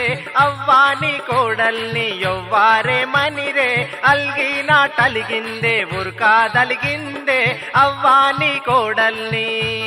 ಅವ್ವಾನಿ ಕೋಡಲ್ನಿ ಯೊವ್ವಾರೆ ಮನಿರೆ ಅಲ್ಗಿನ ಟಲಿಗಿಂದೆ ಬುರ್ಕಾದಲಿಗಿಂದೆ ಅವ್ವಾನಿ ಕೋಡಲ್ನಿ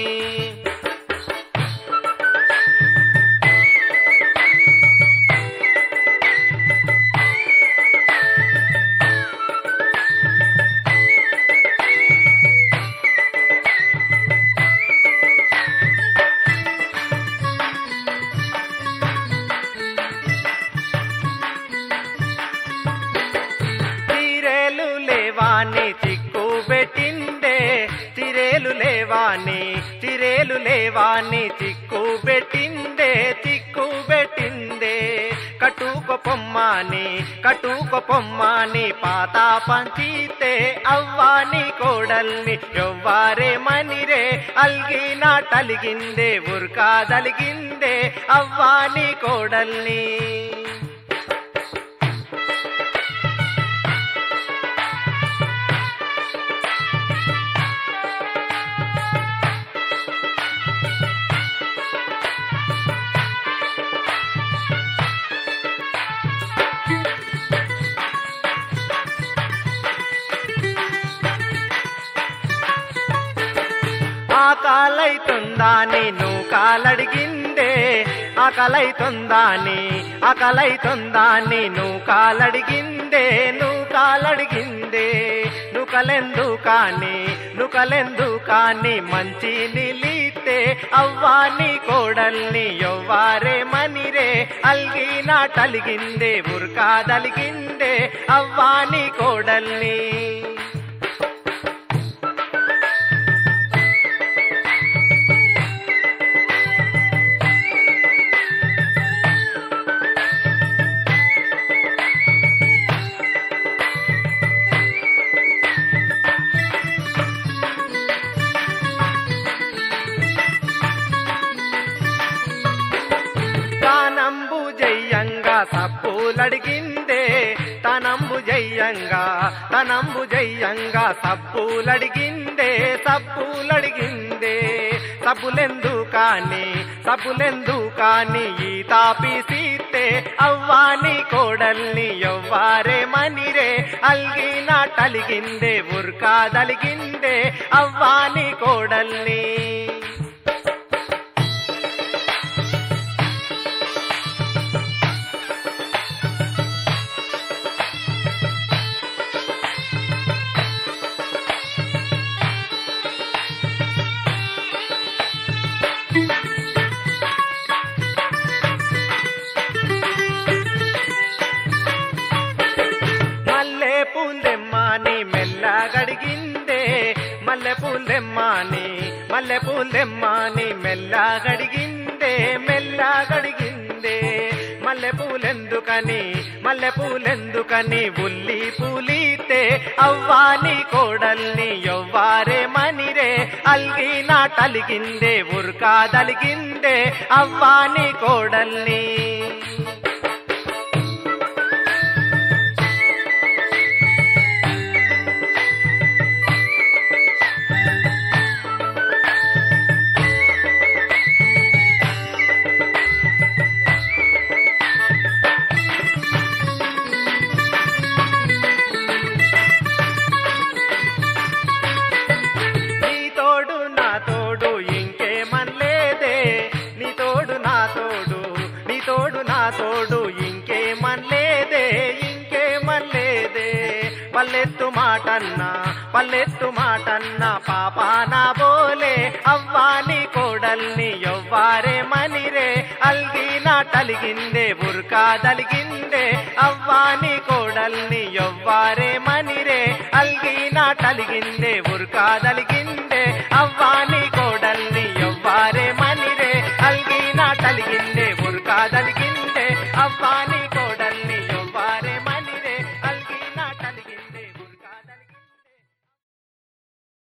తిరేలు లేవాని చిక్కు పెట్టిందే తిరేలు లేవాని తిరేలు లేవాని చిక్కు పెట్టిందే చిక్కు పెట్టిందే కట్టుక పొమ్మాని కట్టుక పొమ్మాని పాత పంచితే అవ్వాని కోడల్ని ఎవ్వారే మనిరే అల్గిన టలిగిందే ఉర్కాదలిగిందే అవ్వాని కోడల్ని ఆకలైతుందాని నువ్వు కాలడిగిందే ఆకలైతుందాని ఆకలైతుందాని నువ్వు కాలడిగిందే నువ్వు కాలడిగిందే నుకలెందు కాని నుకలెందు కాని మంచి నిలితే అవ్వాని కోడల్ని ఎవ్వారే మనిరే అల్గిన టలిగిందే బుర్కాదలిగిందే అవ్వాని కోడల్ని తానంబు జయ్యంగా సప్పులడిగిందే తనంబు జయ్యంగా తనంబు జయ్యంగా సప్పులడిగిందే సప్పులడిగిందే సబ్బులెందు కాని సబ్బులెందు కాని ఈ తాపిసీతే అవ్వాని కోడల్ని ఎవ్వారే మనిరే అల్గిన టలిగిందే ఉర్కాదలిగిందే అవ్వాని కోడల్ని మల్లె పూలెమ్మాని మెల్లగడిగిందే మల్లె పూలెమ్మాని మల్లె పూలెమ్మాని మెల్లగడిగిందే మెల్లగడిగిందే మల్లె పూలెందుకని మల్లె పూలెందుకని ఉల్లి పూలితే అవ్వాని కోడల్ని ఎవ్వారే మనిరే అల్గిన టలిగిందే ఉర్కాదలిగిందే అవ్వాని కోడల్ని నీ తోడు నా తోడు ఇంకేమనలేదే నీ తోడు నా తోడు నీ తోడు నా తోడు ఇంకేమనలేదే ఇంకేమనలేదే పల్లెత్తు మాటన్నా పల్లెత్తు మాటన్నా పాప నా బోలే అవ్వాని కోడల్ని ఎవ్వారే మనిరే అల్గిన టలిగిందే బుర్కాదలిగిందే అవ్వాని కోడల్ని ఎవ్వారే మనిరే అల్గిన టలిగిందే బుర్కాదలిగిందే అవ్వాని